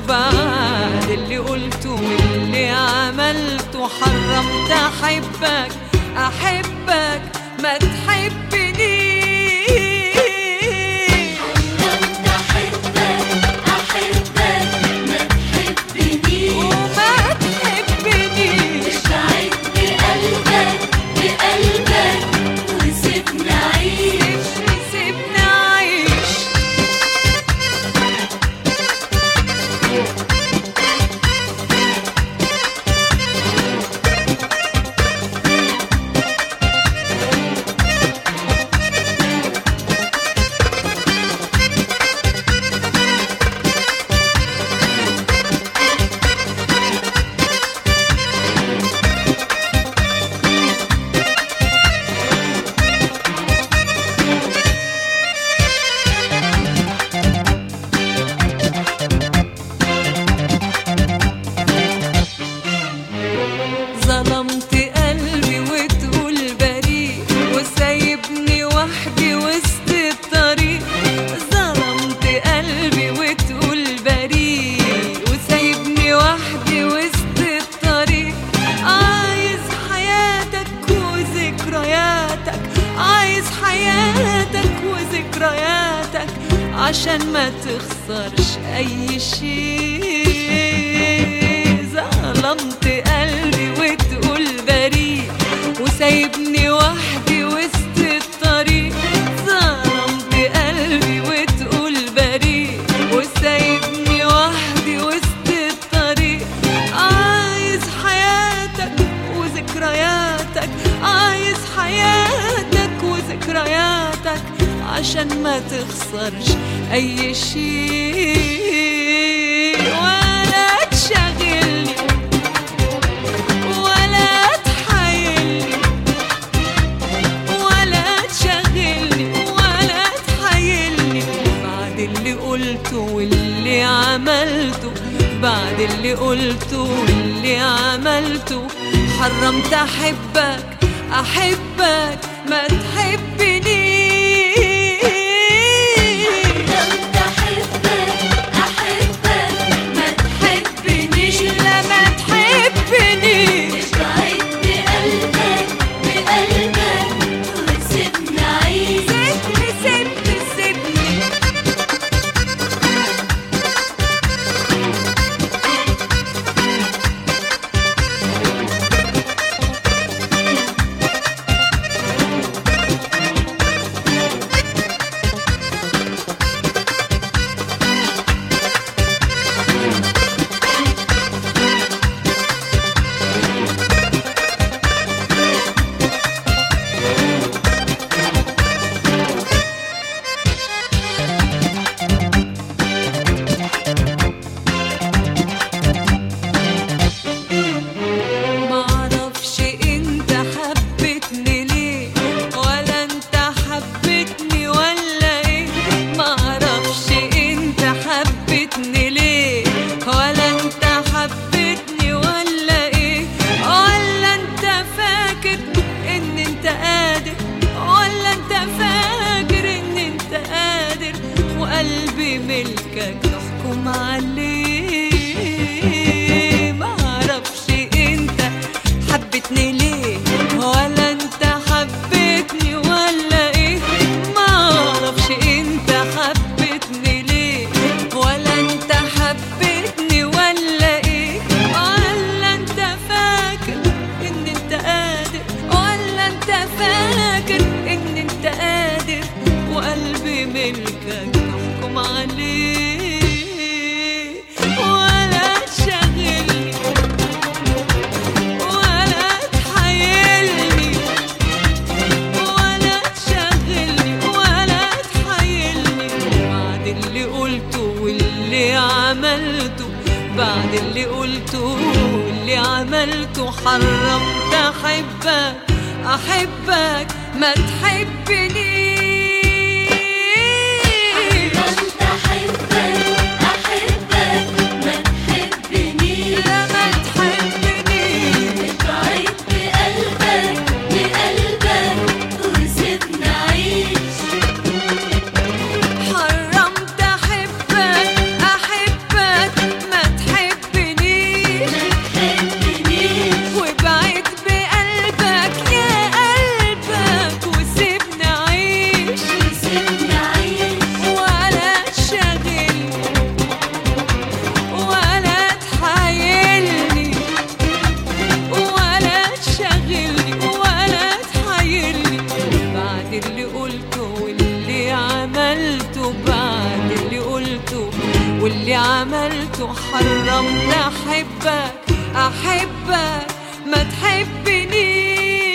بعد اللي قلته واللي عملته حرمت احبك احبك ما تحبنيش حرمت أحبك أحبك ما تحبنيش وما تحبنيش اشتعت بقلبك بقلبك وسيبني أعيش سيبني اعيش ظلمت قلبي وتقول بريء وسايبني وحدي وسط الطريق ظلمت قلبي وتقول بريء وسايبني وحدي وسط الطريق عايز حياتك وذكرياتك عايز حياتك وذكرياتك عشان ما تخسرش اي شيء ظلمت قلبي وتقول بريء وسايبني وحدي وسط الطريق ظلمت قلبي وتقول بريء وسايبني وحدي وسط الطريق عايز حياتك وذكرياتك عايز حياتك وذكرياتك عشان ما تخسرش اي شيء ولا تشغلني ولا تحايلني ولا تشغلني ولا تحايلني بعد اللي قلته واللي عملته بعد اللي قلته واللي عملته حرمت احبك احبك ما تحبنيش حرمت أحبك أحبك ما تحبنيش لا ما تحبنيش اشتعت بقلبك بقلبك وسيبني أعيش سيبني سيبني سيبني معرفش انت حبيتني ليه ولا انت حبيتني ولا ايه معرفش انت حبيتني ليه ولا انت حبيتني ولا ايه ولا انت فاكر ان انت قادر ولا انت فاكر ان انت قادر وقلبي ملكك تحكم عليه معرفش انت حبيتني ليه ولا انت حبيتني ولا ايه معرفش انت حبيتني ليه ولا انت حبيتني ولا ايه ولا انت فاكر ان انت قادر ولا انت فاكر ان انت قادر وقلبي ملكك تحكم عليه ولا تشغلني ولا تحايلني ولا تشغلني ولا تحايلني بعد اللي قلته واللي عملته بعد اللي قلته واللي عملته حرمت احبك احبك ما تحبنيش حرمت أحبك أحبك ما تحبنيش لا ما تحبنيش اشتعت بقلبك بقلبك وسيبني أعيش حرمت احبك احبك ما وحرمت احبك احبك ما تحبنيش